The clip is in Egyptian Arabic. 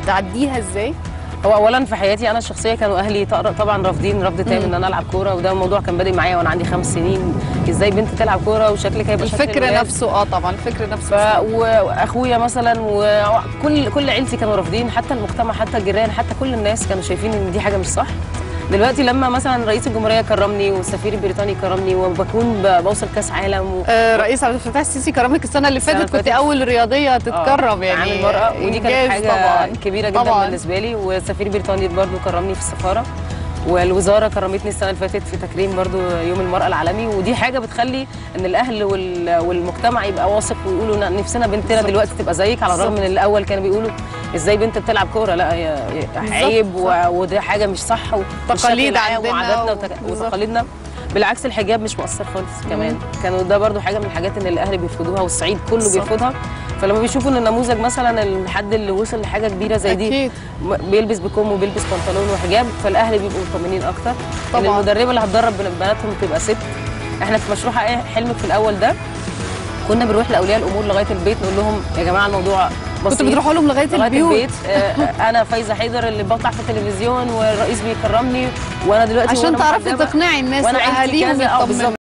بتعديها ازاي هو اولا في حياتي انا الشخصيه كانوا اهلي طر- طبعا رافضين رفض تام ان انا العب كوره وده الموضوع كان بادئ معايا وانا عندي خمس سنين ازاي بنت تلعب كوره وشكلك هيبقى شكل الفكر الولاد؟ نفسه اه طبعا الفكر ف... نفسه واخويا مثلا وكل كل عيلتي كانوا رافضين حتى المجتمع حتى الجيران حتى كل الناس كانوا شايفين ان دي حاجه مش صح دلوقتي لما مثلا رئيس الجمهوريه كرمني والسفير البريطاني كرمني وبكون ب- بوصل كاس عالم و... آه رئيس عبد الفتاح السيسي كرمك السنه اللي السنة فاتت كنت اللي فاتت. اول رياضيه تتكرم آه، يعني عن المرأة ودي كانت إنجاز حاجة طبعا كبيرة جدا طبعا. بالنسبة لي والسفير البريطاني برضو كرمني في السفارة والوزارة كرمتني السنة اللي فاتت في تكريم برضو يوم المرأة العالمي ودي حاجة بتخلي ان الأهل وال- والمجتمع يبقى واثق ويقولوا إن نفسنا بنتنا بالظبط. دلوقتي تبقى زيك على الرغم من الأول كانوا بيقولوا ازاي بنت بتلعب كورة لا هي هي عيب و- وده حاجة مش صح و- تقاليد والشكل العام عندنا وعاداتنا و- وتك- بالظبط. وتقاليدنا بالعكس الحجاب مش مؤثر خالص كمان كانوا ده برضو حاجه من الحاجات ان الاهل بيرفضوها والصعيد كله بالظبط. بيرفضها فلما بيشوفوا ان النموذج مثلا الحد اللي وصل لحاجه كبيره زي دي أكيد. م- بيلبس بكم وبيلبس بنطلون وحجاب فالاهل بيبقوا مطمنين اكتر ان طبعاً. المدربه اللي هتدرب بن- بناتهم تبقى ست احنا في مشروع حقيقي حلمك في الاول ده كنا بنروح لاولياء الامور لغايه البيت نقول لهم يا جماعه الموضوع بسيط كنتوا بتروحوا لهم لغايه لغايه البيوت البيت آه، انا فايزه حيدر اللي بطلع في التلفزيون والرئيس بيكرمني وانا دلوقتي عشان وأنا تعرفي محجبة تقنعي الناس وانا عيلتي واهاليهم كذا اه يطمنوا بالظبط